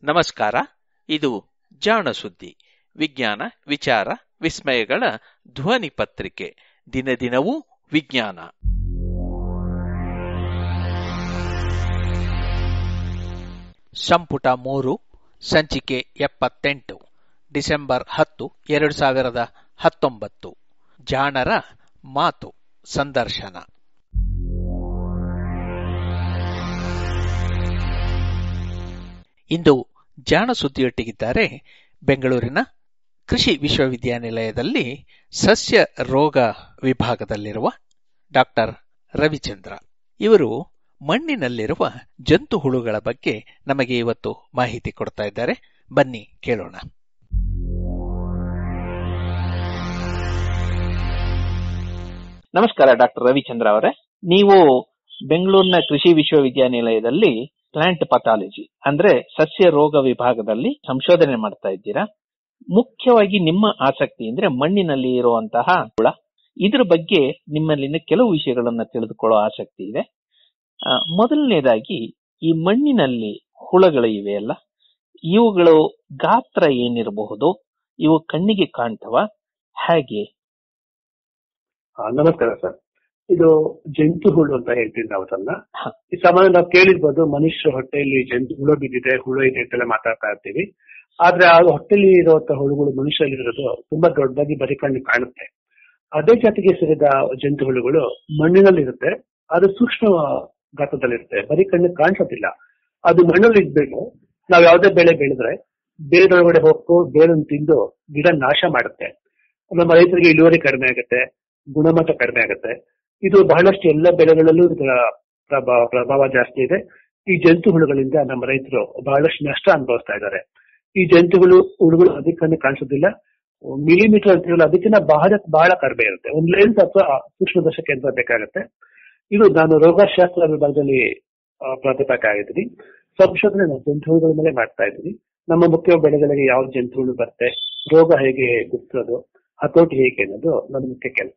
ನಮಸ್ಕಾರ ಇದು ಜಾಣ ಸುದ್ದಿ ವಿಜ್ಞಾನ ವಿಚಾರ ವಿಸ್ಮಯಗಳ ಧ್ವನಿ ಪತ್ರಿಕೆ ದಿನ ದಿನವೂ ವಿಜ್ಞಾನ ಸಂಪುಟ ಮೂರು ಸಂಚಿಕೆ ಎಪ್ಪತ್ತೆಂಟು ಡಿಸೆಂಬರ್ ಹತ್ತು ಎರಡು ಸಾವಿರದ ಹತ್ತೊಂಬತ್ತು ಜಾಣರ ಮಾತು ಸಂದರ್ಶನ ಇಂದು ಜಾಣ ಸುದ್ದಿಯೊಟ್ಟಿಗಿದ್ದಾರೆ ಬೆಂಗಳೂರಿನ ಕೃಷಿ ವಿಶ್ವವಿದ್ಯಾನಿಲಯದಲ್ಲಿ ಸಸ್ಯ ರೋಗ ವಿಭಾಗದಲ್ಲಿರುವ ಡಾಕ್ಟರ್ ರವಿಚಂದ್ರ ಇವರು ಮಣ್ಣಿನಲ್ಲಿರುವ ಜಂತು ಹುಳುಗಳ ಬಗ್ಗೆ ನಮಗೆ ಇವತ್ತು ಮಾಹಿತಿ ಕೊಡ್ತಾ ಇದ್ದಾರೆ ಬನ್ನಿ ಕೇಳೋಣ ನಮಸ್ಕಾರ ಡಾಕ್ಟರ್ ರವಿಚಂದ್ರ ಅವರೇ ನೀವು ಬೆಂಗಳೂರಿನ ಕೃಷಿ ವಿಶ್ವವಿದ್ಯಾನಿಲಯದಲ್ಲಿ ಪ್ಲಾಂಟ್ ಪಥಾಲಜಿ ಅಂದ್ರೆ ಸಸ್ಯ ರೋಗ ವಿಭಾಗದಲ್ಲಿ ಸಂಶೋಧನೆ ಮಾಡ್ತಾ ಇದ್ದೀರಾ ಮುಖ್ಯವಾಗಿ ನಿಮ್ಮ ಆಸಕ್ತಿ ಅಂದ್ರೆ ಮಣ್ಣಿನಲ್ಲಿ ಇರುವಂತಹ ಹುಳ ಇದ್ರ ಬಗ್ಗೆ ನಿಮ್ಮಲ್ಲಿನ ಕೆಲವು ವಿಷಯಗಳನ್ನ ತಿಳಿದುಕೊಳ್ಳೋ ಆಸಕ್ತಿ ಇದೆ ಆ, ಮೊದಲನೇದಾಗಿ ಈ ಮಣ್ಣಿನಲ್ಲಿ ಹುಳಗಳು ಇವೆಯಲ್ಲ ಇವುಗಳು ಗಾತ್ರ ಏನಿರಬಹುದು ಇವು ಕಣ್ಣಿಗೆ ಕಾಣ್ತವ ಹೇಗೆ ಆ, ನಮಸ್ಕಾರ ಸರ್ ಇದು ಜಂತು ಹುಳು ಅಂತ ಹೇಳ್ತೀವಿ ನಾವು ಅದನ್ನ ಹ. ಈ ಸಾಮಾನ್ಯ ನಾವು ಕೇಳಿರ್ಬೋದು ಮನುಷ್ಯರ ಹೊಟ್ಟೆಯಲ್ಲಿ ಜಂತು ಹುಳು ಬಿದ್ದಿದೆ ಹುಳು ಇದೆ ಅಂತೆಲ್ಲ ಮಾತಾಡ್ತಾ ಇರ್ತೀವಿ ಆದ್ರೆ ಆ ಹೊಟ್ಟೆಲಿ ಇರುವಂತಹ ಹುಳುಗಳು ಮನುಷ್ಯರಲ್ಲಿ ಇರೋದು ತುಂಬಾ ದೊಡ್ಡದಾಗಿ ಬರೀ ಕಣ್ಣಿಗೆ ಕಾಣುತ್ತೆ ಅದೇ ಜಾತಿಗೆ ಸೇರಿದ ಜಂತು ಹುಳುಗಳು ಮಣ್ಣಿನಲ್ಲಿ ಇರುತ್ತೆ ಅದು ಸೂಕ್ಷ್ಮ ಗಾತ್ರದಲ್ಲಿರುತ್ತೆ ಬರೀ ಕಣ್ಣಿಗೆ ಕಾಣಿಸೋದಿಲ್ಲ ಅದು ಮಣ್ಣಲ್ಲಿ ಇದ್ಬಿಟ್ಟು ನಾವು ಯಾವುದೇ ಬೆಳೆ ಬೆಳೆದ್ರೆ ಬೇರೊಳಗಡೆ ಹೋಗ್ತು ಬೇರನ್ನು ತಿಂದು ಗಿಡ ನಾಶ ಮಾಡುತ್ತೆ ನಮ್ಮ ರೈತರಿಗೆ ಇಳುವರಿ ಕಡಿಮೆ ಆಗುತ್ತೆ ಗುಣಮಟ್ಟ ಕಡಿಮೆ ಆಗುತ್ತೆ ಇದು ಬಹಳಷ್ಟು ಎಲ್ಲ ಬೆಳೆಗಳಲ್ಲೂ ಇದರ ಪ್ರಭಾವ ಪ್ರಭಾವ ಜಾಸ್ತಿ ಇದೆ ಈ ಜಂತು ಹುಳುಗಳಿಂದ ನಮ್ಮ ರೈತರು ಬಹಳಷ್ಟು ನಷ್ಟ ಅನುಭವಿಸ್ತಾ ಇದ್ದಾರೆ ಈ ಜಂತುಗಳು ಹುಳುಗಳು ಅದಕ್ಕೆ ಕಾಣಿಸೋದಿಲ್ಲ ಮಿಲಿಮೀಟರ್ ಅಂತೀವಲ್ಲ ಅದಕ್ಕಿಂತ ಬಹಳ ಬಹಳ ಕಡಿಮೆ ಇರುತ್ತೆ ಒಂದು ಲೆನ್ಸ್ ಅಥವಾ ಸೂಕ್ಷ್ಮದರ್ಶಕ ಯಂತ್ರ ಬೇಕಾಗುತ್ತೆ ಇದು ನಾನು ರೋಗಶಾಸ್ತ್ರ ವಿಭಾಗದಲ್ಲಿ ಆ, ಪ್ರಾಧ್ಯಾಪಕ ಆಗಿದ್ದೀನಿ ಸಂಶೋಧನೆ ನಾನು ಜಂತುಹುಳುಗಳ ಮೇಲೆ ಮಾಡ್ತಾ ಇದ್ದೀನಿ ನಮ್ಮ ಮುಖ್ಯ ಬೆಳೆಗಳಿಗೆ ಯಾವ ಜಂತುಹುಳು ಬರುತ್ತೆ ರೋಗ ಹೇಗೆ ಗುರ್ತಿಸೋದು ಹತೋಟಿ ಹೇಗೆ ಅನ್ನೋದು ನನ್ನ ಮುಖ್ಯ ಕೆಲಸ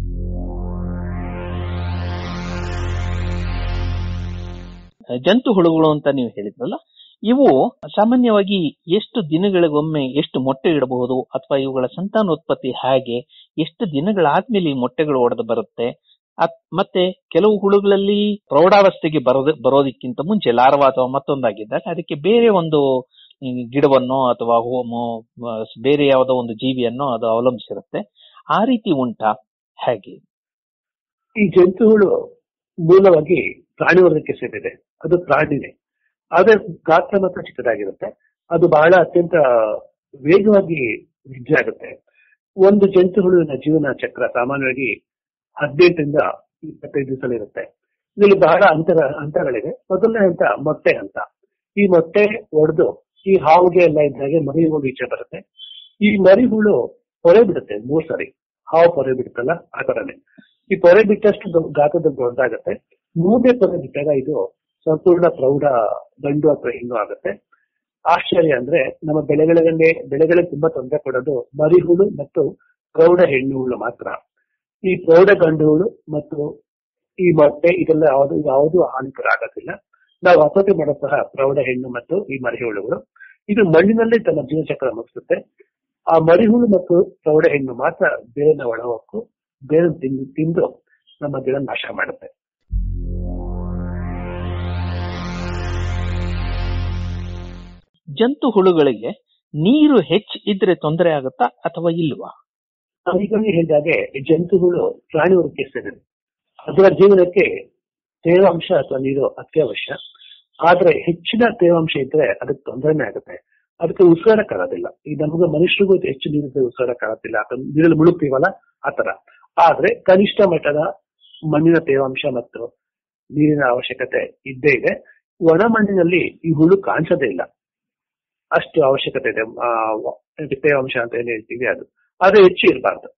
ಜಂತು ಹುಳುಗಳು ಅಂತ ನೀವು ಹೇಳಿದ್ರಲ್ಲ ಇವು ಸಾಮಾನ್ಯವಾಗಿ ಎಷ್ಟು ದಿನಗಳಿಗೊಮ್ಮೆ ಎಷ್ಟು ಮೊಟ್ಟೆ ಇಡಬಹುದು ಅಥವಾ ಇವುಗಳ ಸಂತಾನೋತ್ಪತ್ತಿ ಹೇಗೆ ಎಷ್ಟು ದಿನಗಳಾದ್ಮೇಲೆ ಈ ಮೊಟ್ಟೆಗಳು ಒಡೆದು ಬರುತ್ತೆ ಅತ್- ಮತ್ತೆ ಕೆಲವು ಹುಳುಗಳಲ್ಲಿ ಪ್ರೌಢಾವಸ್ಥೆಗೆ ಬರೋದ ಬರೋದಕ್ಕಿಂತ ಮುಂಚೆ ಲಾರ್ವಾ ಅಥವಾ ಮತ್ತೊಂದಾಗಿದ್ದಾಗ ಅದಕ್ಕೆ ಬೇರೆ ಒಂದು ಈ ಗಿಡವನ್ನೋ ಅಥವಾ ಹೋಮೋ ಮ, ಬೇರೆ ಯಾವುದೋ ಒಂದು ಜೀವಿಯನ್ನೋ ಅದು ಅವಲಂಬಿಸಿರುತ್ತೆ ಆ ರೀತಿ ಉಂಟಾ ಹೇಗೆ ಈ ಜಂತುಹುಳು ಮೂಲವಾಗಿ ಪ್ರಾಣಿ ವರ್ಗಕ್ಕೆ ಸೇರಿದೆ ಅದು ಪ್ರಾಣಿನೇ ಆದ್ರೆ ಗಾತ್ರ ಮಾತ್ರ ಚಿಕ್ಕದಾಗಿರುತ್ತೆ ಅದು ಬಹಳ ಅತ್ಯಂತ ವೇಗವಾಗಿ ವೃದ್ಧಿ ಆಗುತ್ತೆ ಒಂದು ಜಂತು ಹುಳುವಿನ ಜೀವನ ಚಕ್ರ ಸಾಮಾನ್ಯವಾಗಿ ಹದಿನೆಂಟರಿಂದ ಇಪ್ಪತ್ತೈದು ದಿವಸ ಇರುತ್ತೆ ಇದರಲ್ಲಿ ಬಹಳ ಅಂತರ ಹಂತಗಳಿವೆ ಮೊದಲನೇ ಹಂತ ಮೊಟ್ಟೆ ಹಂತ ಈ ಮೊಟ್ಟೆ ಒಡೆದು ಈ ಹಾವುಗೆ ಎಲ್ಲ ಇದ್ದಾಗೆ ಮರಿ ಹುಳು ಈಚೆ ಬರುತ್ತೆ ಈ ಮರಿ ಹುಳು ಹೊರೆ ಬಿಡುತ್ತೆ ಮೂರ್ ಸರಿ ಹಾವು ಪೊರೆ ಬಿಡುತ್ತಲ್ಲ ಆ ತರನೇ ಈ ಪೊರೆ ಬಿಟ್ಟಷ್ಟು ದೊ- ಗಾತ್ರದಲ್ಲಿ ದೊಡ್ಡದಾಗತ್ತೆ ಮೂರನೇ ಪೊರೆ ಬಿಟ್ಟಾಗ ಇದು ಸಂಪೂರ್ಣ ಪ್ರೌಢ ಗಂಡು ಅಥವಾ ಹೆಣ್ಣು ಆಗುತ್ತೆ ಆಶ್ಚರ್ಯ ಅಂದ್ರೆ ನಮ್ಮ ಬೆಳೆಗಳಿಗೆ ಬೆಳೆಗಳಿಗೆ ತುಂಬಾ ತೊಂದರೆ ಕೊಡೋದು ಮರಿ ಹುಳು ಮತ್ತು ಪ್ರೌಢ ಹೆಣ್ಣು ಹುಳು ಮಾತ್ರ ಈ ಪ್ರೌಢ ಗಂಡು ಹುಳು ಮತ್ತು ಈ ಮೊಟ್ಟೆ ಇದೆಲ್ಲ ಯಾವುದು ಯಾವುದು ಹಾನಿಕರ ಆಗೋದಿಲ್ಲ ನಾವು ಹತೋಟಿ ಮಾಡೋ ಸಹ ಪ್ರೌಢ ಹೆಣ್ಣು ಮತ್ತು ಈ ಮರಿ ಹುಳುಗಳು ಇದು ಮಣ್ಣಿನಲ್ಲಿ ತನ್ನ ಜೀವಚಕ್ರ ಮುಗಿಸುತ್ತೆ ಆ ಮರಿಹುಳು ಮತ್ತು ಪ್ರೌಢ ಹೆಣ್ಣು ಮಾತ್ರ ಬೇರಿನ ಒಳಹೊಕ್ಕು ಬೇರೆ ತಿಂದು ತಿಂದು ನಮ್ಮ ಗಿಡ ನಾಶ ಮಾಡುತ್ತೆ ಜಂತು ಹುಳುಗಳಿಗೆ ನೀರು ಹೆಚ್ಚು ಇದ್ರೆ ತೊಂದರೆ ಆಗುತ್ತಾ ಅಥವಾ ಇಲ್ವಾ ನಾವು ಈಗಾಗಲೇ ಹೇಳಿದಾಗೆ ಈ ಜಂತುಗಳು ಪ್ರಾಣಿ ವರ್ಗಕ್ಕೆ ಸೇರಿದೆ ಅದರ ಜೀವನಕ್ಕೆ ತೇವಾಂಶ ಅಥವಾ ನೀರು ಅತ್ಯವಶ್ಯ ಆದ್ರೆ ಹೆಚ್ಚಿನ ತೇವಾಂಶ ಇದ್ರೆ ಅದಕ್ಕೆ ತೊಂದರೆನೇ ಆಗುತ್ತೆ ಅದಕ್ಕೆ ಉಸಿರಾಡಕ್ಕಾಗೋದಿಲ್ಲ ಈ ನಮಗೆ ಮನುಷ್ಯರಿಗೂ ಹೆಚ್ಚು ನೀರಿದ್ರೆ ಉಸಿರಾಡಕ್ಕಾಗೋದಿಲ್ಲ ಅಥವಾ ನೀರಲ್ಲಿ ಮುಳುಗ್ತೀವಲ್ಲ ಆತರ ಆದ್ರೆ ಕನಿಷ್ಠ ಮಟ್ಟದ ಮಣ್ಣಿನ ತೇವಾಂಶ ಮತ್ತು ನೀರಿನ ಅವಶ್ಯಕತೆ ಇದ್ದೇ ಇದೆ ಒಣ ಮಣ್ಣಿನಲ್ಲಿ ಈ ಹುಳು ಕಾಣಿಸೋದೇ ಇಲ್ಲ ಅಷ್ಟು ಅವಶ್ಯಕತೆ ಇದೆ ಆ, ತೇವಾಂಶ ಅಂತ ಏನ್ ಹೇಳ್ತೀವಿ ಅದು ಆದ್ರೆ ಹೆಚ್ಚು ಇರಬಾರ್ದು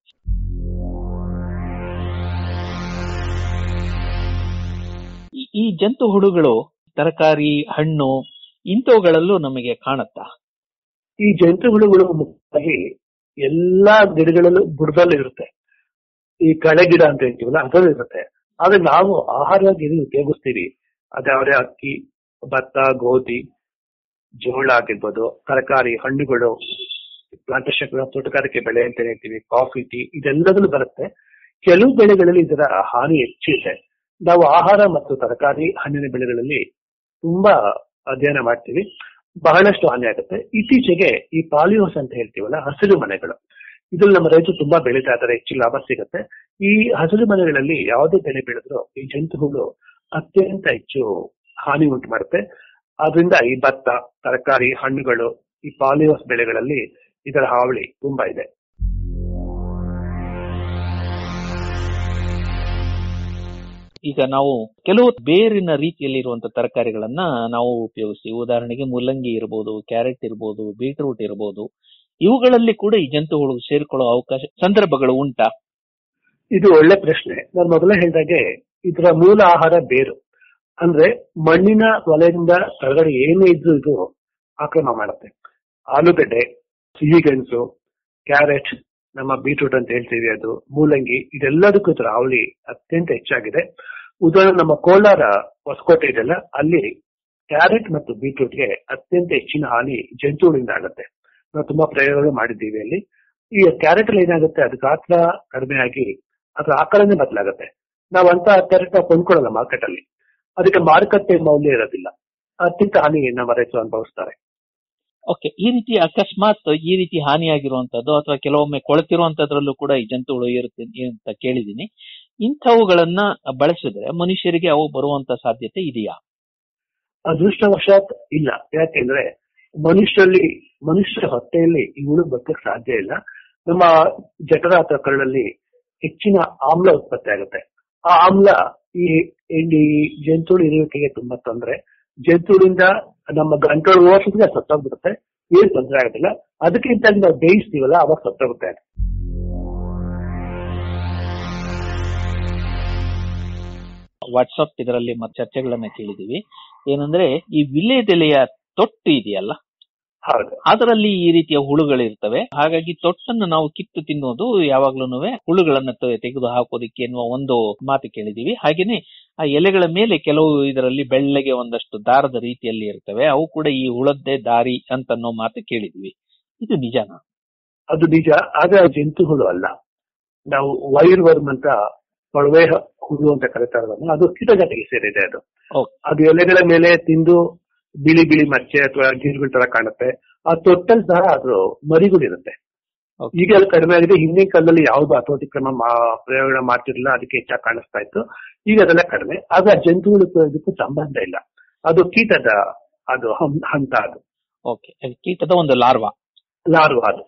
ಈ- ಈ ಜಂತು ಹುಳುಗಳು ತರಕಾರಿ ಹಣ್ಣು ಇಂಥವುಗಳಲ್ಲೂ ನಮಗೆ ಕಾಣುತ್ತಾ ಈ ಜಂತುಹುಳುಗಳು ಮುಖ್ಯವಾಗಿ ಎಲ್ಲಾ ಗಿಡಗಳಲ್ಲೂ ಬುಡದಲ್ಲೂ ಇರುತ್ತೆ ಈ ಕಳೆ ಗಿಡ ಅಂತ ಹೇಳ್ತೀವಲ್ಲ ಅದರಲ್ಲೂ ಇರುತ್ತೆ ಆದ್ರೆ ನಾವು ಆಹಾರವಾಗಿ ಇದನ್ನು ಉಪಯೋಗಿಸ್ತೀವಿ ಅದಾದ್ರೆ ಅಕ್ಕಿ ಭತ್ತ ಗೋಧಿ ಜೋಳ ಆಗಿರ್ಬೋದು ತರಕಾರಿ ಹಣ್ಣುಗಳು ಪ್ಲಾಂಟೇಶನ್ ತೋಟಗಾರಿಕೆ ಬೆಳೆ ಅಂತ ಹೇಳ್ತೀವಿ ಕಾಫಿ ಟೀ ಇದೆಲ್ಲದಲ್ಲೂ ಬರುತ್ತೆ ಕೆಲವು ಬೆಳೆಗಳಲ್ಲಿ ಇದರ ಹಾನಿ ಹೆಚ್ಚಿದೆ ನಾವು ಆಹಾರ ಮತ್ತು ತರಕಾರಿ ಹಣ್ಣಿನ ಬೆಳೆಗಳಲ್ಲಿ ತುಂಬಾ ಅಧ್ಯಯನ ಮಾಡ್ತೀವಿ ಬಹಳಷ್ಟು ಹಾನಿ ಆಗುತ್ತೆ ಇತ್ತೀಚೆಗೆ ಈ ಪಾಲಿಯೋಸ್ ಅಂತ ಹೇಳ್ತೀವಲ್ಲ ಹಸಿರು ಮನೆಗಳು ಇದ್ರಲ್ಲಿ ನಮ್ಮ ರೈತರು ತುಂಬಾ ಬೆಳೀತಾ ಇದ್ದಾರೆ ಹೆಚ್ಚು ಲಾಭ ಸಿಗುತ್ತೆ ಈ ಹಸಿರು ಮನೆಗಳಲ್ಲಿ ಯಾವುದೇ ಬೆಳೆ ಬೆಳೆದ್ರು ಈ ಜಂತು ಹುಳು ಅತ್ಯಂತ ಹೆಚ್ಚು ಹಾನಿ ಉಂಟು ಮಾಡುತ್ತೆ ಆದ್ರಿಂದ ಈ ಭತ್ತ ತರಕಾರಿ ಹಣ್ಣುಗಳು ಈ ಪಾಲಿಯೋಸ್ ಬೆಳೆಗಳಲ್ಲಿ ಇದರ ಹಾವಳಿ ತುಂಬಾ ಇದೆ ಈಗ ನಾವು ಕೆಲವು ಬೇರಿನ ರೀತಿಯಲ್ಲಿ ಇರುವಂತಹ ತರಕಾರಿಗಳನ್ನ ನಾವು ಉಪಯೋಗಿಸ್ತೀವಿ ಉದಾಹರಣೆಗೆ ಮುಲ್ಲಂಗಿ ಇರಬಹುದು ಕ್ಯಾರೆಟ್ ಇರಬಹುದು ಬೀಟ್ರೂಟ್ ಇರಬಹುದು ಇವುಗಳಲ್ಲಿ ಕೂಡ ಈ ಜಂತು ಹುಳು ಸೇರಿಕೊಳ್ಳೋ ಅವಕಾಶ ಸಂದರ್ಭಗಳು ಉಂಟಾ ಇದು ಒಳ್ಳೆ ಪ್ರಶ್ನೆ ನಾನು ಮೊದಲೇ ಹೇಳಿದಾಗೆ ಇದರ ಮೂಲ ಆಹಾರ ಬೇರು ಅಂದ್ರೆ ಮಣ್ಣಿನ ವಲಯದಿಂದ ಕೆಳಗಡೆ ಏನೇ ಇದ್ರೂ ಇದು ಆಕ್ರಮಣ ಮಾಡುತ್ತೆ ಆಲೂಗಡ್ಡೆ ಸಿಹಿಗೆಣಸು ಕ್ಯಾರೆಟ್ ನಮ್ಮ ಬೀಟ್ರೂಟ್ ಅಂತ ಹೇಳ್ತೀವಿ ಅದು ಮೂಲಂಗಿ ಇದೆಲ್ಲದಕ್ಕೂ ಇದರ ಹಾವಳಿ ಅತ್ಯಂತ ಹೆಚ್ಚಾಗಿದೆ ಉದಾಹರಣೆ ನಮ್ಮ ಕೋಲಾರ ಹೊಸಕೋಟೆ ಇದೆಲ್ಲ ಅಲ್ಲಿ ಕ್ಯಾರೆಟ್ ಮತ್ತು ಬೀಟ್ರೂಟ್ಗೆ ಅತ್ಯಂತ ಹೆಚ್ಚಿನ ಹಾನಿ ಜಂತುಗಳಿಂದ ಆಗುತ್ತೆ ನಾವು ತುಂಬಾ ಪ್ರಯೋಗಗಳು ಮಾಡಿದ್ದೀವಿ ಅಲ್ಲಿ ಈ ಕ್ಯಾರೆಟ್ ಅಲ್ಲಿ ಏನಾಗುತ್ತೆ ಅದು ಗಾತ್ರ ಕಡಿಮೆ ಆಗಿ ಅದರ ಆಕಾರನೇ ಬದಲಾಗುತ್ತೆ ನಾವು ಅಂತ ಕ್ಯಾರೆಟ್ ನಾವು ಕೊಂಡ್ಕೊಳ್ಳಲ್ಲ ಮಾರ್ಕೆಟ್ ಅಲ್ಲಿ ಅದಕ್ಕೆ ಮಾರುಕಟ್ಟೆ ಮೌಲ್ಯ ಇರೋದಿಲ್ಲ ಅತ್ಯಂತ ಹಾನಿ ನಮ್ಮ ರೈತರು ಅನುಭವಿಸ್ತಾರೆ ಓಕೆ ಈ ರೀತಿ ಅಕಸ್ಮಾತ್ ಈ ರೀತಿ ಹಾನಿಯಾಗಿರುವಂತದ್ದು ಅಥವಾ ಕೆಲವೊಮ್ಮೆ ಕೊಳೆತಿರುವಂತದ್ರಲ್ಲೂ ಕೂಡ ಈ ಜಂತುಹುಳು ಇರುತ್ತೆ ಅಂತ ಕೇಳಿದೀನಿ ಇಂಥವುಗಳನ್ನ ಬಳಸಿದ್ರೆ ಮನುಷ್ಯರಿಗೆ ಅವು ಬರುವಂತ ಸಾಧ್ಯತೆ ಇದೆಯಾ ಅದೃಷ್ಟವಶಾತ್ ಇಲ್ಲ ಯಾಕೆಂದ್ರೆ ಮನುಷ್ಯರಲ್ಲಿ ಮನುಷ್ಯರ ಹೊಟ್ಟೆಯಲ್ಲಿ ಈ ಹುಳು ಬದುಕಕ್ಕೆ ಸಾಧ್ಯ ಇಲ್ಲ ನಮ್ಮ ಜಠರ ಅಥವಾ ಕರಳಲ್ಲಿ ಹೆಚ್ಚಿನ ಆಮ್ಲ ಉತ್ಪತ್ತಿ ಆಗುತ್ತೆ ಆ ಆಮ್ಲ ಈ ಈ ಜಂತುಳು ಇರುವಿಕೆಗೆ ತುಂಬಾ ತೊಂದರೆ ಜಂತುಳಿಂದ ನಮ್ಮ ಗಂಟಲು ಓಡಿಸಿದ್ರೆ ಸತ್ತೋಗ್ಬಿಡುತ್ತೆ ಏನ್ ತೊಂದರೆ ಆಗೋದಿಲ್ಲ ಅದಕ್ಕಿಂತ ನಾವು ಬೇಯಿಸ್ತೀವಲ್ಲ ಅವಾಗ ಸತ್ತೋಗುತ್ತೆ ವಾಟ್ಸಪ್ ಇದರಲ್ಲಿ ಮತ್ತೆ ಚರ್ಚೆಗಳನ್ನ ಕೇಳಿದೀವಿ ಏನಂದ್ರೆ ಈ ವಿಲೇದೆಲೆಯ ತೊಟ್ಟು ಇದೆಯಲ್ಲ ಹೌದು ಅದರಲ್ಲಿ ಈ ರೀತಿಯ ಹುಳುಗಳಿರ್ತವೆ ಹಾಗಾಗಿ ತೊಟ್ಟನ್ನು ನಾವು ಕಿತ್ತು ತಿನ್ನೋದು ಯಾವಾಗ್ಲೂ ಹುಳುಗಳನ್ನ ತೆ- ತೆಗೆದು ಹಾಕೋದಿಕ್ಕೆ ಎನ್ನುವ ಒಂದು ಮಾತು ಕೇಳಿದೀವಿ ಹಾಗೇನೆ ಆ ಎಲೆಗಳ ಮೇಲೆ ಕೆಲವು ಇದರಲ್ಲಿ ಬೆಳ್ಳಗೆ ಒಂದಷ್ಟು ದಾರದ ರೀತಿಯಲ್ಲಿ ಇರ್ತವೆ ಅವು ಕೂಡ ಈ ಹುಳದ್ದೇ ದಾರಿ ಅಂತನ್ನೋ ಮಾತು ಕೇಳಿದ್ವಿ ಇದು ನಿಜನಾ ಅದು ನಿಜ ಆದ್ರೆ ಅದು ಜಂತು ಹುಳು ಅಲ್ಲ ನಾವು ವೈರ್ ವರ್ಮ್ ಅಂತ ಕೊಳವೆ ಹುಳು ಅಂತ ಕರೀತಾರಲ್ಲ ಅದು ಕೀಟಜಾತಿಗೆ ಸೇರಿದೆ ಅದು ಓಕೆ ಅದು ಎಲೆಗಳ ಮೇಲೆ ತಿಂದು ಬಿಳಿ ಬಿಳಿ ಮಚ್ಚೆ ಅಥವಾ ಗಿರ್ಗಳ ತರ ಕಾಣುತ್ತೆ ಆ ತೊಟ್ಟಲ್ ಸಹ ಅದು ಮರಿಗಳಿರುತ್ತೆ Okay. ಈಗ ಅದು ಕಡಿಮೆ ಆಗಿದೆ ಹಿಂದಿನ ಕಾಲದಲ್ಲಿ ಯಾವ್ದು ಹತೋಟಿ ಕ್ರಮ ಮಾ- ಪ್ರಯೋಗ ಮಾಡ್ತಿರ್ಲಿಲ್ಲ ಅದಕ್ಕೆ ಹೆಚ್ಚಾಗಿ ಕಾಣಿಸ್ತಾ ಇತ್ತು ಈಗ ಅದೆಲ್ಲ ಕಡಿಮೆ ಆದ್ರೆ ಆ ಜಂತುಗಳು ಇದಕ್ಕೂ ಸಂಬಂಧ ಇಲ್ಲ ಅದು ಕೀಟದ ಅದು ಹಂ- ಹಂತ ಅದು ಓಕೆ ಕೀಟದ ಒಂದು ಲಾರ್ವಾ ಲಾರ್ವ ಅದು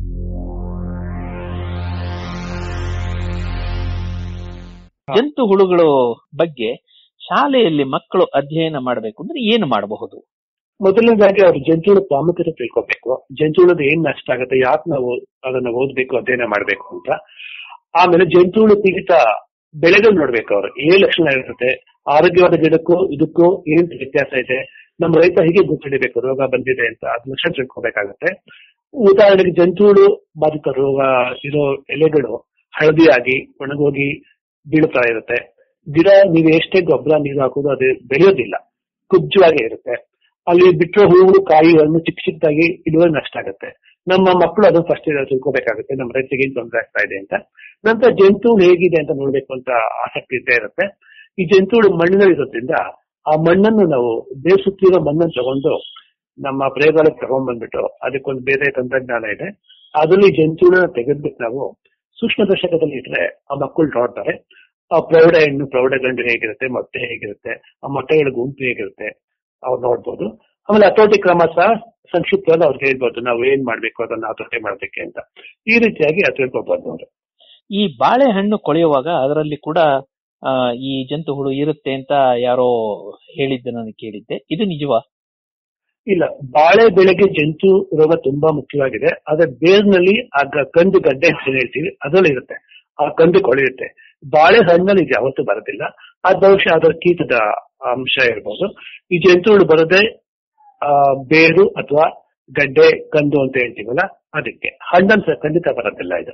ಜಂತು ಹುಳುಗಳು ಬಗ್ಗೆ ಶಾಲೆಯಲ್ಲಿ ಮಕ್ಕಳು ಅಧ್ಯಯನ ಮಾಡಬೇಕು ಅಂದ್ರೆ ಏನು ಮಾಡಬಹುದು ಮೊದಲನೇದಾಗಿ ಅವ್ರು ಜಂತುಹುಳ ಪ್ರಾಮುಖ್ಯತೆ ತಿಳ್ಕೊಬೇಕು ಜಂತುಹುಳದ ಏನ್ ನಷ್ಟ ಆಗುತ್ತೆ ಯಾಕೆ ನಾವು ಅದನ್ನ ಓದ್ಬೇಕು ಅಧ್ಯಯನ ಮಾಡ್ಬೇಕು ಅಂತ ಆಮೇಲೆ ಜಂತುಹುಳು ಪೀಡಿತ ಬೆಳೆಗಳು ನೋಡ್ಬೇಕು ಅವ್ರು ಏನ್ ಲಕ್ಷಣ ಇರುತ್ತೆ ಆರೋಗ್ಯವಾದ ಗಿಡಕ್ಕೂ ಇದಕ್ಕೂ ಏನ್ ವ್ಯತ್ಯಾಸ ಇದೆ ನಮ್ಮ ರೈತ ಹೀಗೆ ಗುರ್ತಿಡಿಬೇಕು ರೋಗ ಬಂದಿದೆ ಅಂತ ಅದ್ ಲಕ್ಷಣ ತಿಳ್ಕೊಬೇಕಾಗತ್ತೆ ಉದಾಹರಣೆಗೆ ಜಂತುಹುಳು ಬಾಧಿತ ರೋಗ ಇರೋ ಎಲೆಗಳು ಹಳದಿಯಾಗಿ ಒಣಗೋಗಿ ಬೀಳ್ತಾ ಇರುತ್ತೆ ಗಿಡ ನೀವು ಎಷ್ಟೇ ಗೊಬ್ಬರ ನೀರು ಹಾಕೋದು ಅದು ಬೆಳೆಯೋದಿಲ್ಲ ಕುಬ್ಜವಾಗೇ ಇರುತ್ತೆ ಅಲ್ಲಿ ಬಿಟ್ಟಿರೋ ಹೂವು ಕಾಯಿಗಳನ್ನು ಚಿಕ್ಕ ಚಿಕ್ಕದಾಗಿ ಇಳುವರಿ ನಷ್ಟ ಆಗುತ್ತೆ ನಮ್ಮ ಮಕ್ಕಳು ಅದನ್ನ ಫಸ್ಟ್ ತಿಳ್ಕೊಬೇಕಾಗುತ್ತೆ ನಮ್ಮ ರೈತರಿಗೆ ಏನ್ ತೊಂದರೆ ಆಗ್ತಾ ಇದೆ ಅಂತ ನಂತರ ಜಂತುಹುಳು ಹೇಗಿದೆ ಅಂತ ನೋಡ್ಬೇಕು ಅಂತ ಆಸಕ್ತಿ ಇದ್ದೇ ಇರುತ್ತೆ ಈ ಜಂತುಹುಳು ಮಣ್ಣಿನಲ್ಲಿ ಇರೋದ್ರಿಂದ ಆ ಮಣ್ಣನ್ನು ನಾವು ಬೇರ್ ಸುತ್ತಿರೋ ಮಣ್ಣನ್ನು ತಗೊಂಡು ನಮ್ಮ ಪ್ರಯೋಗಾಲಯಕ್ಕೆ ತಗೊಂಡ್ಬಂದ್ಬಿಟ್ಟು ಅದಕ್ಕೊಂದು ಬೇರೆ ತಂತ್ರಜ್ಞಾನ ಇದೆ ಅದರಲ್ಲಿ ಜಂತುಹುಳನ ತೆಗೆದ್ಬಿಟ್ಟು ನಾವು ಸೂಕ್ಷ್ಮದರ್ಶಕದಲ್ಲಿ ಇಟ್ರೆ ಆ ಮಕ್ಕಳು ನೋಡ್ತಾರೆ ಆ ಪ್ರೌಢ ಹೆಣ್ಣು ಪ್ರೌಢ ಗಂಡು ಹೇಗಿರುತ್ತೆ ಮೊಟ್ಟೆ ಹೇಗಿರುತ್ತೆ ಆ ಮೊಟ್ಟೆಗಳ ಗುಂಪು ಹೇಗಿರುತ್ತೆ ಅವ್ರು ನೋಡ್ಬೋದು ಆಮೇಲೆ ಹತೋಟಿ ಕ್ರಮ ಸಹ ಸಂಕ್ಷಿಪ್ತವಾಗಿ ಅವ್ರಿಗೆ ಹೇಳ್ಬೋದು ನಾವು ಏನ್ ಮಾಡ್ಬೇಕು ಅದನ್ನ ಹತೋಟಿ ಮಾಡ್ಬೇಕೆ ಅಂತ ಈ ರೀತಿಯಾಗಿ ಅದು ತಿಳ್ಕೊಬೋದು ಅವ್ರು ಈ ಬಾಳೆಹಣ್ಣು ಕೊಳೆಯುವಾಗ ಅದರಲ್ಲಿ ಕೂಡ ಆ, ಈ ಜಂತು ಹುಳು ಇರುತ್ತೆ ಅಂತ ಯಾರೋ ಹೇಳಿದ್ದು ನಾನು ಕೇಳಿದ್ದೆ ಇದು ನಿಜವಾ ಇಲ್ಲ ಬಾಳೆ ಬೆಳೆಗೆ ಜಂತು ರೋಗ ತುಂಬಾ ಮುಖ್ಯವಾಗಿದೆ ಆದ್ರೆ ಬೇರ್ನಲ್ಲಿ ಆ ಗ- ಕಂದು ಗಡ್ಡೆ ಅಂತ ಏನ್ ಹೇಳ್ತೀವಿ ಅದ್ರಲ್ಲಿ ಇರುತ್ತೆ ಆ ಕಂದು ಕೊಳೆಯುತ್ತೆ ಬಾಳೆ ಹಣ್ಣಲ್ಲಿ ಇದು ಯಾವತ್ತೂ ಬರೋದಿಲ್ಲ ಅದ್ ಬಹುಶಃ ಅದರ ಕೀಟದ ಅಂಶ ಇರ್ಬೋದು ಈ ಜಂತುಗಳು ಬರೋದೇ ಆ ಬೇರು ಅಥವಾ ಗಡ್ಡೆ ಕಂದು ಅಂತ ಹೇಳ್ತೀವಲ್ಲ ಅದಕ್ಕೆ ಹಣ್ಣನ್ ಸಹ ಖಂಡಿತ ಬರೋದಿಲ್ಲ ಇದು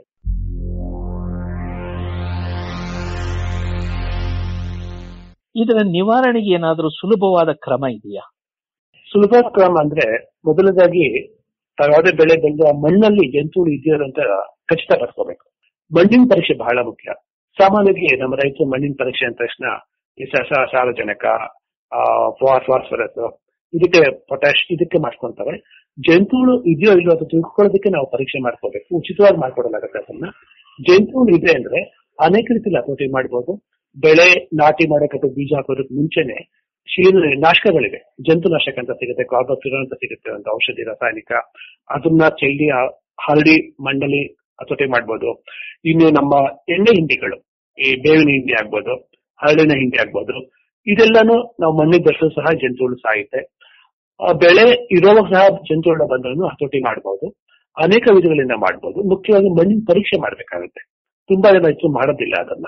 ಇದರ ನಿವಾರಣೆಗೆ ಏನಾದರೂ ಸುಲಭವಾದ ಕ್ರಮ ಇದೆಯಾ ಸುಲಭ ಕ್ರಮ ಅಂದ್ರೆ ಮೊದಲದಾಗಿ ತಾವು ಯಾವುದೇ ಬೆಳೆ ಬೆಳೆದು ಆ ಮಣ್ಣಲ್ಲಿ ಜಂತುಹುಳು ಇದೆಯೋ ಅಂತ ಖಚಿತ ಪಡ್ಕೋಬೇಕು ಮಣ್ಣಿನ ಪರೀಕ್ಷೆ ಬಹಳ ಮುಖ್ಯ ಸಾಮಾನ್ಯವಾಗಿ ನಮ್ಮ ರೈತರು ಮಣ್ಣಿನ ಪರೀಕ್ಷೆ ಅಂದ ತಕ್ಷಣ ಈ ಸಸ ಸಾರಜನಕ ಫಾಸ್ಫರಸ್ ಇದಕ್ಕೆ ಪೊಟ್ಯಾಶ್ ಇದಕ್ಕೆ ಮಾಡ್ಕೊಂತಾರೆ ಜಂತುಹುಳು ಇದೆಯೋ ಇಲ್ಲೋ ಅದು ತಿಳ್ಕೊಳ್ಳೋದಕ್ಕೆ ನಾವು ಪರೀಕ್ಷೆ ಮಾಡ್ಕೋಬೇಕು ಉಚಿತವಾಗಿ ಮಾಡ್ಕೊಡಲಾಗುತ್ತೆ ಅದನ್ನ ಜಂತುಹುಳು ಇದೆ ಅಂದ್ರೆ ಅನೇಕ ರೀತಿಯಲ್ಲಿ ಹತೋಟಿ ಮಾಡ್ಬೋದು ಬೆಳೆ ನಾಟಿ ಮಾಡೋಕೆ ಅಥವಾ ಬೀಜ ಹಾಕೋದಕ್ಕೆ ಮುಂಚೆನೆ ಶಿಲೀನ ನಾಶಕಗಳಿವೆ ಜಂತು ನಾಶಕ ಅಂತ ಸಿಗುತ್ತೆ ಕಾರ್ಬೋಫಿರೋ ಅಂತ ಸಿಗುತ್ತೆ ಒಂದು ಔಷಧಿ ರಾಸಾಯನಿಕ ಅದನ್ನ ಚೆಲ್ಲಿ ಆ ಹರಡಿ ಮಣ್ಣಲ್ಲಿ ಹತೋಟಿ ಮಾಡ್ಬೋದು ಇನ್ನು ನಮ್ಮ ಎಣ್ಣೆ ಹಿಂಡಿಗಳು ಈ ಬೇವಿನ ಹಿಂಡಿ ಆಗ್ಬೋದು ಹರಳಿನ ಹಿಂಡಿ ಆಗ್ಬೋದು ಇದೆಲ್ಲಾನು ನಾವು ಮಣ್ಣಿಗೆ ಬೆಳೆಸೋ ಸಹ ಜಂತುಹುಳು ಸಾಯುತ್ತೆ ಆ ಬೆಳೆ ಇರುವಾಗ ಸಹ ಜಂತುಹುಳ ಬಂದರೂ ಹತೋಟಿ ಮಾಡಬಹುದು ಅನೇಕ ವಿಧಗಳಿಂದ ಮಾಡಬಹುದು ಮುಖ್ಯವಾಗಿ ಮಣ್ಣಿನ ಪರೀಕ್ಷೆ ಮಾಡಬೇಕಾಗುತ್ತೆ ತುಂಬಾ ಜನ ರೈತರು ಮಾಡೋದಿಲ್ಲ ಅದನ್ನ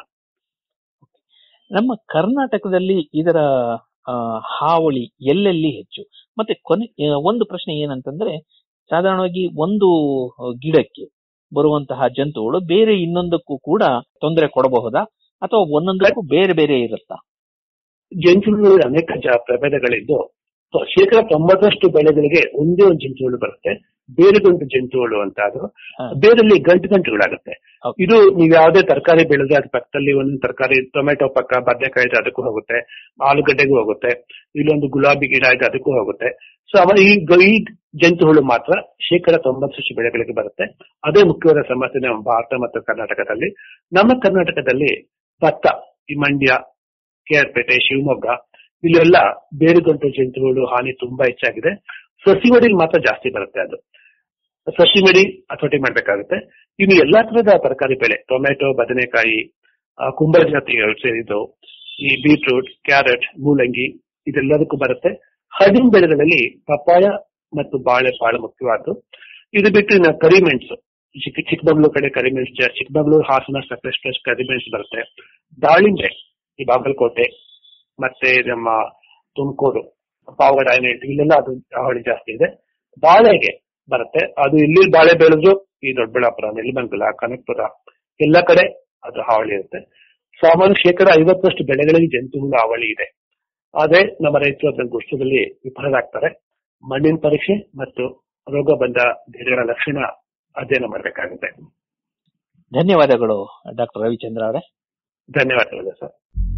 ನಮ್ಮ ಕರ್ನಾಟಕದಲ್ಲಿ ಇದರ ಆ, ಹಾವಳಿ ಎಲ್ಲೆಲ್ಲಿ ಹೆಚ್ಚು ಮತ್ತೆ ಕೊನೆ ಆ, ಒಂದು ಪ್ರಶ್ನೆ ಏನಂತಂದ್ರೆ ಸಾಧಾರಣವಾಗಿ ಒಂದು ಗಿಡಕ್ಕೆ ಬರುವಂತಹ ಜಂತುಗಳು ಬೇರೆ ಇನ್ನೊಂದಕ್ಕೂ ಕೂಡ ತೊಂದರೆ ಕೊಡಬಹುದಾ ಅಥವಾ ಒಂದೊಂದಕ್ಕೂ ಬೇರೆ ಬೇರೆ ಇರುತ್ತಾ ಜಂತುಹುಳುಗಳಲ್ಲಿ ಅನೇಕ ಜ ಪ್ರಭೇದಗಳಿದ್ದು ಸೊ ಶೇಕಡ ತೊಂಬತ್ತರಷ್ಟು ಬೆಳೆಗಳಿಗೆ ಒಂದೇ ಒಂದು ಜಂತುಹುಳು ಬರುತ್ತೆ ಬೇರೆ ಗಂಟು ಜಂತುಹುಳು ಅಂತ ಅದು ಹಾ. ಬೇರಲ್ಲಿ ಗಂಟು ಗಂಟುಗಳಾಗುತ್ತೆ Okay. ಇದು ನೀವು ಯಾವುದೇ ತರಕಾರಿ ಬೆಳೆದ್ರೆ ಅದ್ರ ಪಕ್ಕದಲ್ಲಿ ಒಂದೊಂದು ತರಕಾರಿ ಟೊಮೆಟೊ ಪಕ್ಕ ಬದನೆಕಾಯಿ ಇದೆ ಅದಕ್ಕೂ ಹೋಗುತ್ತೆ ಆಲೂಗಡ್ಡೆಗೂ ಹೋಗುತ್ತೆ ಇಲ್ಲೊಂದು ಗುಲಾಬಿ ಗಿಡ ಇದೆ ಅದಕ್ಕೂ ಹೋಗುತ್ತೆ ಸೊ ಅವ ಈ ಗ- ಈ ಜಂತುಹುಳು ಮಾತ್ರ ಶೇಕಡ ತೊಂಬತ್ತರಷ್ಟು ಬೆಳೆಗಳಿಗೆ ಬರುತ್ತೆ ಅದೇ ಮುಖ್ಯವಾದ ಸಮಸ್ಯೆ ನಮ್ಮ ಭಾರತ ಮತ್ತು ಕರ್ನಾಟಕದಲ್ಲಿ ನಮ್ಮ ಕರ್ನಾಟಕದಲ್ಲಿ ಭತ್ತ ಈ ಮಂಡ್ಯ ಕೆಆರ್ಪೇಟೆ ಶಿವಮೊಗ್ಗ ಇಲ್ಲೆಲ್ಲ ಬೇರುಗಂಟು ಜಂತುಹುಳು ಹಾನಿ ತುಂಬಾ ಹೆಚ್ಚಾಗಿದೆ ಸಸಿಮಡಿಲಿ ಮಾತ್ರ ಜಾಸ್ತಿ ಬರುತ್ತೆ ಅದು ಸಸಿಮಡಿ ಹತೋಟಿ ಮಾಡ್ಬೇಕಾಗುತ್ತೆ ಇನ್ನು ಎಲ್ಲಾ ತರದ ತರಕಾರಿ ಬೆಳೆ ಟೊಮೆಟೊ ಬದನೆಕಾಯಿ ಆ, ಕುಂಬಳ ಜಾತಿಗಳು ಸೇರಿದ್ದು ಈ ಬೀಟ್ರೂಟ್ ಕ್ಯಾರೆಟ್ ಮೂಲಂಗಿ ಇದೆಲ್ಲದಕ್ಕೂ ಬರುತ್ತೆ ಹಣ್ಣಿನ ಬೆಳೆಗಳಲ್ಲಿ ಪಪ್ಪಾಯ ಮತ್ತು ಬಾಳೆ ಬಹಳ ಮುಖ್ಯವಾದ್ದು ಇದು ಬಿಟ್ಟು ಇನ್ನು ಕರಿಮೆಣಸು ಚಿಕ್ಕ ಚಿಕ್ಕಮಗಳೂರು ಕಡೆ ಕರಿಮೆಣಸು ಜಾ- ಚಿಕ್ಕಮಗಳೂರು ಹಾಸನ ಸಕ್ಕರೆ ಸ್ಪೆಷಲ್ ಕರಿಮೆಣಸು ಬರುತ್ತೆ ದಾಳಿಂಬೆ ಈ ಬಾಗಲಕೋಟೆ ಮತ್ತೆ ನಮ್ಮ ತುಮಕೂರು ಪಾವಗಡ ಏನು ಹೇಳ್ತೀವಿ ಇಲ್ಲೆಲ್ಲ ಅದು ಹಾವಳಿ ಜಾಸ್ತಿ ಇದೆ ಬಾಳೆಗೆ ಬರುತ್ತೆ ಅದು ಇಲ್ಲಿ ಬಾಳೆ ಬೆಳೆದ್ರು ಈ ದೊಡ್ಡಬಳ್ಳಾಪುರ ನೆಲಮಂಗಲ ಕನಕಪುರ ಎಲ್ಲ ಕಡೆ ಅದು ಹಾವಳಿ ಇರುತ್ತೆ ಸಾಮಾನ್ಯ ಶೇಕಡ ಐವತ್ತರಷ್ಟು ಬೆಳೆಗಳಿಗೆ ಜಂತುಹುಳು ಹಾವಳಿ ಇದೆ ಆದ್ರೆ ನಮ್ಮ ರೈತರು ಅದನ್ನ ಗುಷ್ಟದಲ್ಲಿ ವಿಫಲರಾಗ್ತಾರೆ ಮಣ್ಣಿನ ಪರೀಕ್ಷೆ ಮತ್ತು ರೋಗ ಬಂದ ಗಿಡಗಳ ಲಕ್ಷಣ ಅಧ್ಯಯನ ಮಾಡಬೇಕಾಗುತ್ತೆ ಧನ್ಯವಾದಗಳು ಡಾಕ್ಟರ್ ರವಿಚಂದ್ರ ಅವರೇ ಧನ್ಯವಾದಗಳು ಸರ್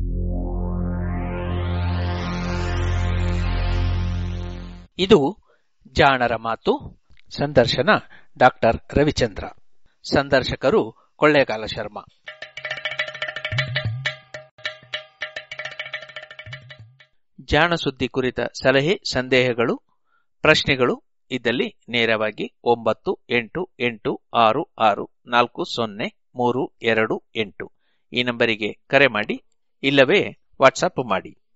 ಇದು ಜಾಣರ ಮಾತು ಸಂದರ್ಶನ ಡಾಕ್ಟರ್ ರವಿಚಂದ್ರ ಸಂದರ್ಶಕರು ಕೊಳ್ಳೇಗಾಲ ಶರ್ಮಾ ಜಾಣ ಸುದ್ದಿ ಕುರಿತ ಸಲಹೆ ಸಂದೇಹಗಳು ಪ್ರಶ್ನೆಗಳು ಇದ್ದಲ್ಲಿ ನೇರವಾಗಿ ಒಂಬತ್ತು ಎಂಟು ಎಂಟು ಆರು ಆರು ನಾಲ್ಕು ಸೊನ್ನೆ ಮೂರು ಎರಡು ಎಂಟು ಈ ನಂಬರಿಗೆ ಕರೆ ಮಾಡಿ ಇಲ್ಲವೇ ವಾಟ್ಸಪ್ ಮಾಡಿ